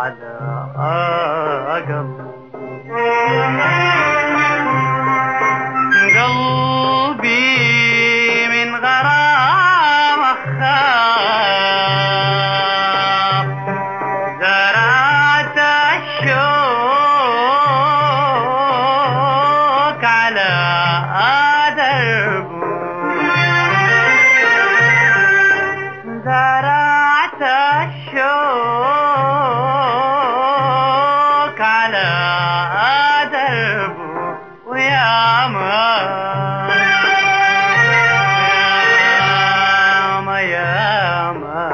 على قلبي قلبي من غرام خاف زرعت الشوك على دربه زرعت الشوك على دربه ويا ما يا ما يا ما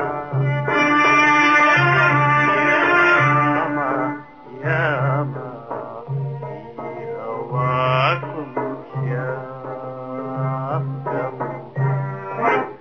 يا ما في هواكم شاف قلبي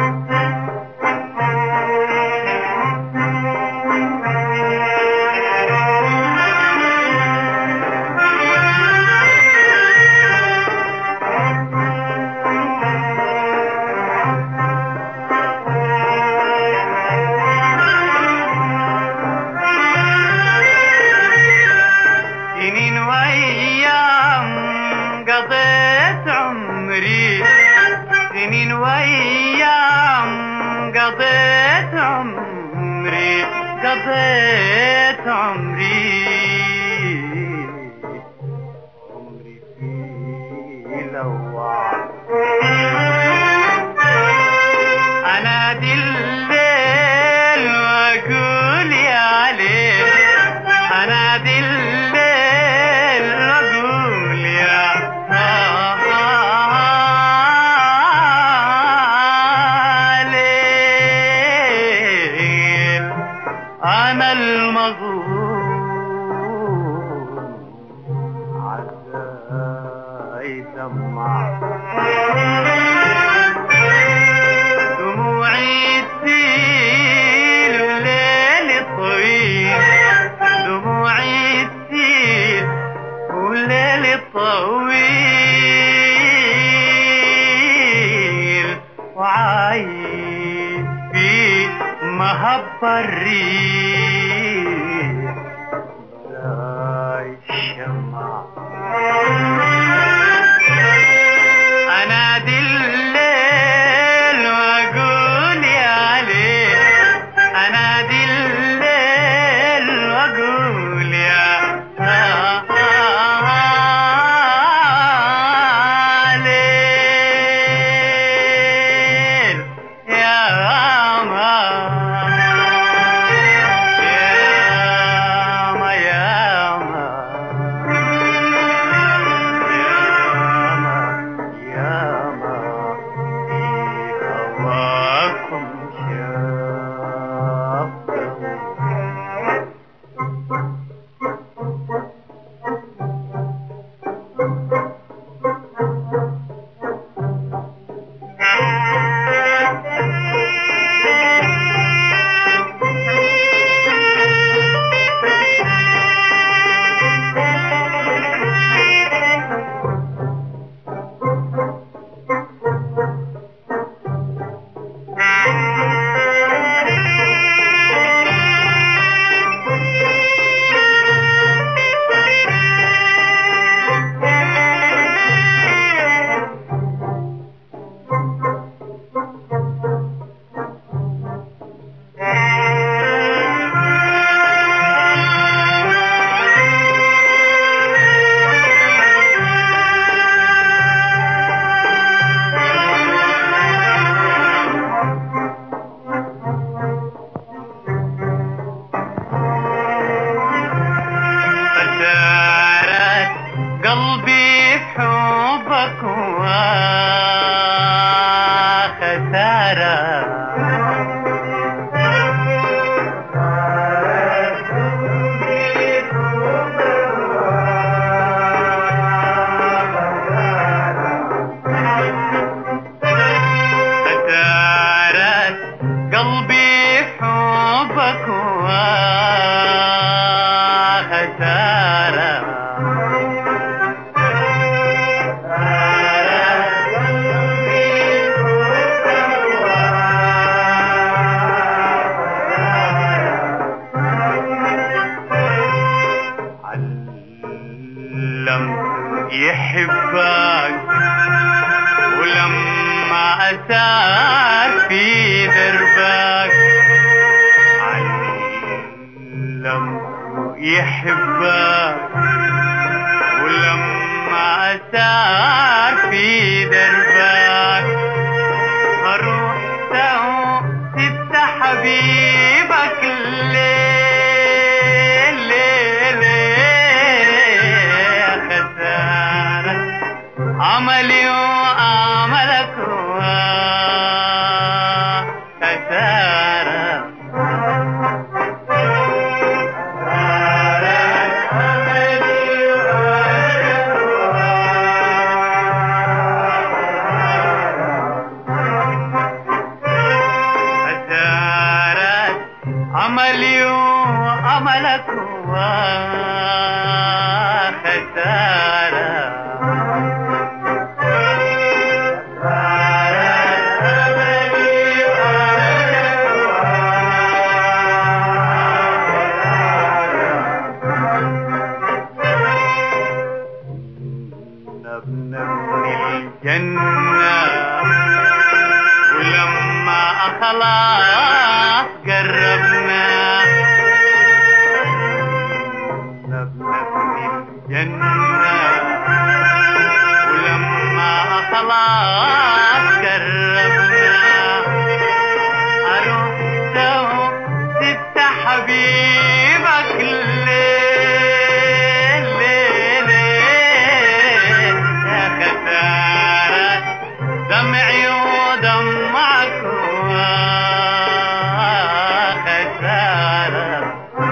سنين وايام قضيت عمري سنين وايام قضيت عمري قضيت عمري عمري في لوعة انادي الليل واقول يا ليل انادي الليل واقول يا ليل انا المظلوم عزاي دمع دموعي تسيل والليل طويل دموعي تسيل والليل طويل وعايش في مهب الريح زي الشمع انادي الليل واقول يا ليل انادي الليل واقول يا ليل يا ما يحبك ولما أسار في دربك علمه يحبك ولما أسار في دربك فرحته سبت حبيبك الليل ليل يا خسارة عملي وعملك هو خسارة خسارة عملي وعملك هو خسارة نبنى الجنة ولما خلاص قربنا نبنى الجنة ولما خلاص قربنا أروح سبت حبيبك الليل ليل يا خسارة دمعي ودمعك هو خسارة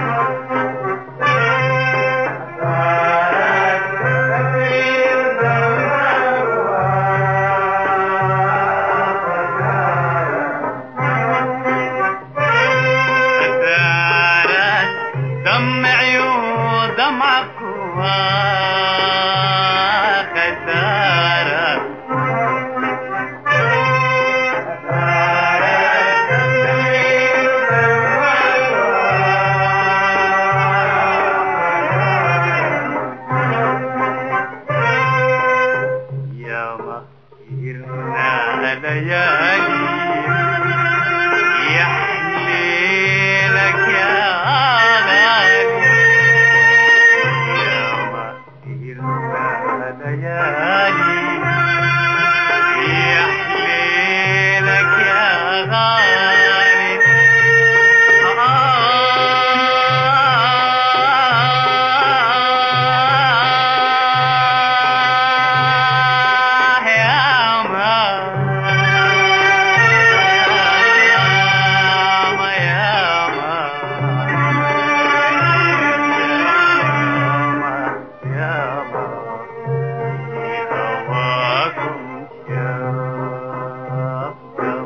خسارة دمعي ودمعك هو خسارة يا مهرنا ليالي يا حليلك يا غالي يا مهرنا ليالي يا حليلك يا غالي آه يا ما يا ما يا ما يا ما هواكم شاف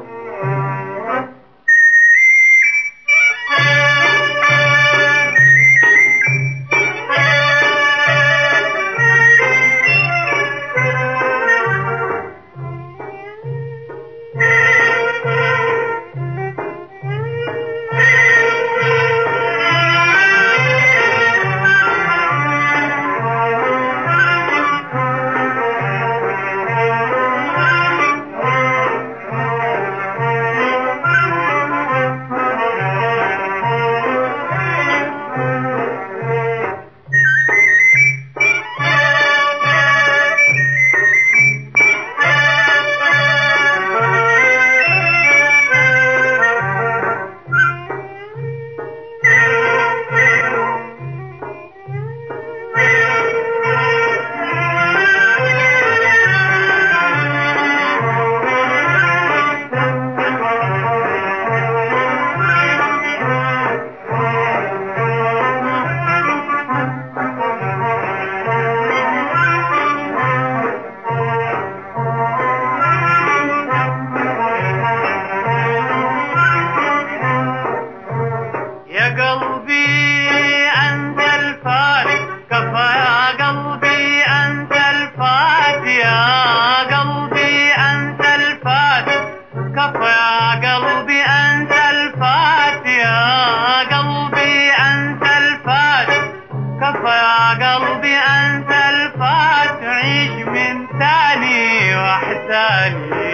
يا قلبي أنت الفارق كفى يا قلبي أنت الفات يا قلبي أنت الفات كفى يا قلبي أنت الفات يا قلبي أنت الفات كفى يا قلبي أنت الفات تاني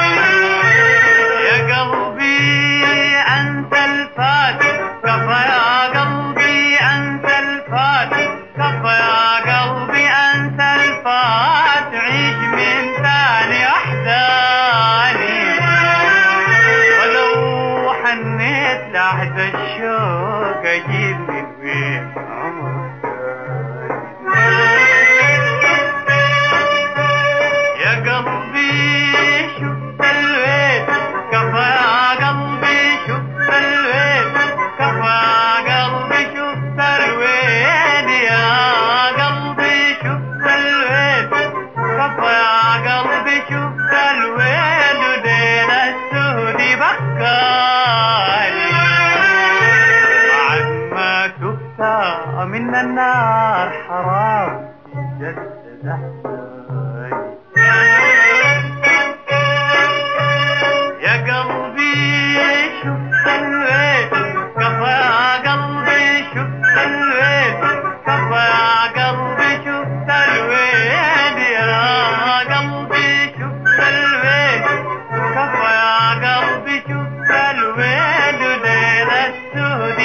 يا قلبي أنت الفاتح كفى يا قلبي أنت الفاتح كفى يا قلبي أنت الفاتح عيش من ثاني أحزاني ولو حنيت لحد الشوق أجيب من بيت عمر يا قلبي شفت البيت كفى يا قلبي شفت البيت كفى يا قلبي شفت الويل يا قلبي شفت البيت كفى يا قلبي شفت الويل ودين السهد بكاني بعد ما تبت من النار حرام جسد احزاني يا قلبي شفت البيت كفى يا قلبي شفت البيت كفى يا قلبي شفت الويل يا قلبي شفت البيت كفى يا قلبي شفت الويل وليل السود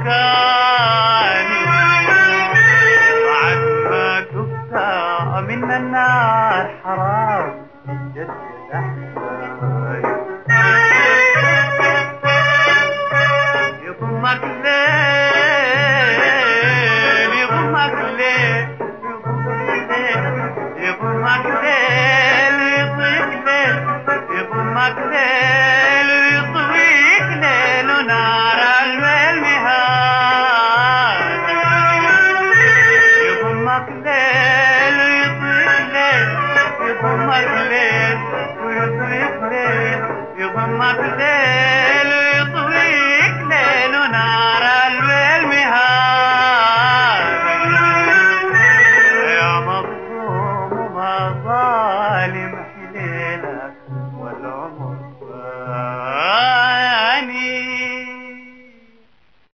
بكاني بعد ما تبت من النار حرام جسد أحزاني يضمك ليه